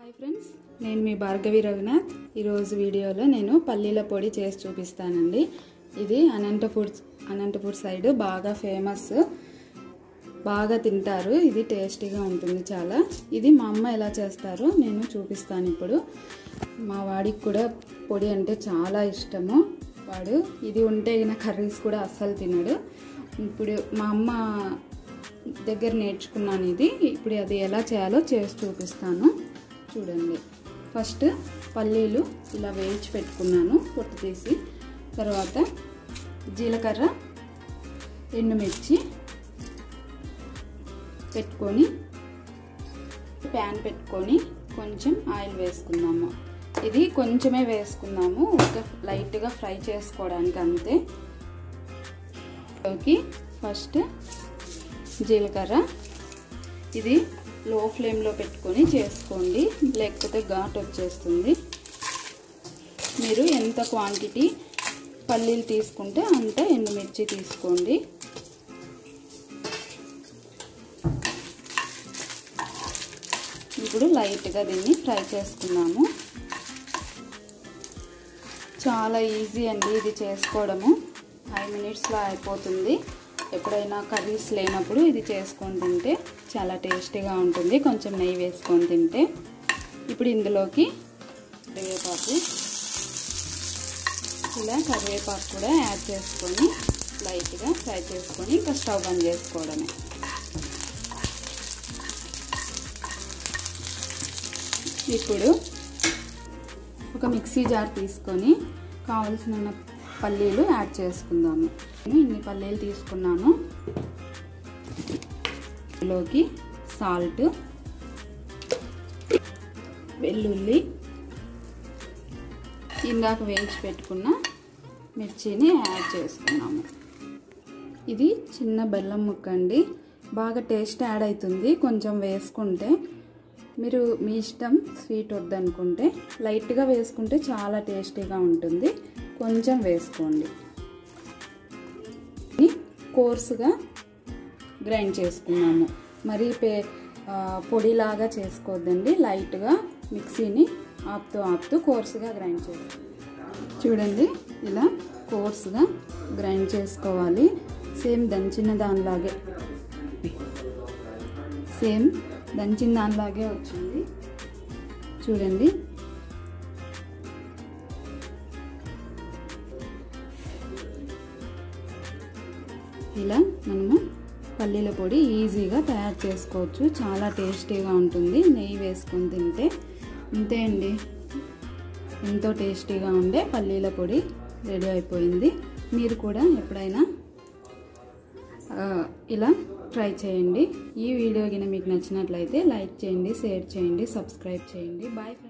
hi friends నేను మీ భార్గవి రఘునాథ్ ఈరోజు వీడియోలో నేను పల్లీల పొడి చేసి చూపిస్తానండి ఇది అనంతపూర్ అనంతపూర్ సైడ్ బాగా ఫేమస్ బాగా తింటారు ఇది టేస్టీగా ఉంటుంది చాలా ఇది మా అమ్మ ఎలా చేస్తారో నేను చూపిస్తాను ఇప్పుడు మా వాడికి కూడా పొడి అంటే చాలా ఇష్టము వాడు ఇది ఉంటే ఈయన కర్రీస్ కూడా అస్సలు తినడు ఇప్పుడు మా అమ్మ దగ్గర నేర్చుకున్నాను ఇది ఇప్పుడు అది ఎలా చేయాలో చేసి చూపిస్తాను చూడండి ఫస్ట్ పల్లీలు ఇలా వేయించి పెట్టుకున్నాను పొట్టు తీసి తర్వాత జీలకర్ర ఎండుమిర్చి పెట్టుకొని ప్యాన్ పెట్టుకొని కొంచెం ఆయిల్ వేసుకుందాము ఇది కొంచెమే వేసుకుందాము ఒక లైట్గా ఫ్రై చేసుకోవడానికి అంతే లోకి ఫస్ట్ జీలకర్ర ఇది లో ఫ్లేమ్లో పెట్టుకొని చేసుకోండి లేకపోతే ఘాట్ వచ్చేస్తుంది మీరు ఎంత క్వాంటిటీ పల్లీలు తీసుకుంటే అంత ఎండుమిర్చి తీసుకోండి ఇప్పుడు లైట్గా దీన్ని ఫ్రై చేసుకున్నాము చాలా ఈజీ అండి ఇది చేసుకోవడము ఫైవ్ మినిట్స్లో అయిపోతుంది ఎప్పుడైనా కర్రీస్ లేనప్పుడు ఇది చేసుకొని తింటే చాలా టేస్టీగా ఉంటుంది కొంచెం నెయ్యి వేసుకొని తింటే ఇప్పుడు ఇందులోకి కరివేపాకు ఇలా కరివేపాకు కూడా యాడ్ చేసుకొని లైట్గా ఫ్రై చేసుకొని ఇంకా స్టవ్ బంద్ చేసుకోవడమే ఇప్పుడు ఒక మిక్సీ జార్ తీసుకొని కావలసిన పల్లీలు యాడ్ చేసుకుందాము ఇన్ని పల్లీలు తీసుకున్నాను ఇందులోకి సాల్ట్ వెల్లుల్లి ఇందాక వేయించి పెట్టుకున్న మిర్చిని యాడ్ చేసుకున్నాము ఇది చిన్న బెల్లం ముక్క అండి బాగా టేస్ట్ యాడ్ అవుతుంది కొంచెం వేసుకుంటే మీరు మీ ఇష్టం స్వీట్ వద్దనుకుంటే లైట్గా వేసుకుంటే చాలా టేస్టీగా ఉంటుంది కొంచెం వేసుకోండి కోర్సుగా గ్రైండ్ చేసుకున్నాము మరి పే పొడిలాగా చేసుకోవద్దండి లైట్గా మిక్సీని ఆపుతూ ఆపుతూ కోర్సుగా గ్రైండ్ చేసుకోండి చూడండి ఇలా కోర్సుగా గ్రైండ్ చేసుకోవాలి సేమ్ దంచిన దానిలాగే సేమ్ దంచిన దానిలాగే వచ్చింది చూడండి ఇలా మనము పల్లీల పొడి ఈజీగా తయారు చేసుకోవచ్చు చాలా టేస్టీగా ఉంటుంది నెయ్యి వేసుకొని తింటే అంతే అండి ఎంతో టేస్టీగా ఉండే పల్లీల పొడి రెడీ అయిపోయింది మీరు కూడా ఎప్పుడైనా ఇలా ట్రై చేయండి ఈ వీడియో కింద మీకు నచ్చినట్లయితే లైక్ చేయండి షేర్ చేయండి సబ్స్క్రైబ్ చేయండి బాయ్ ఫ్రెండ్స్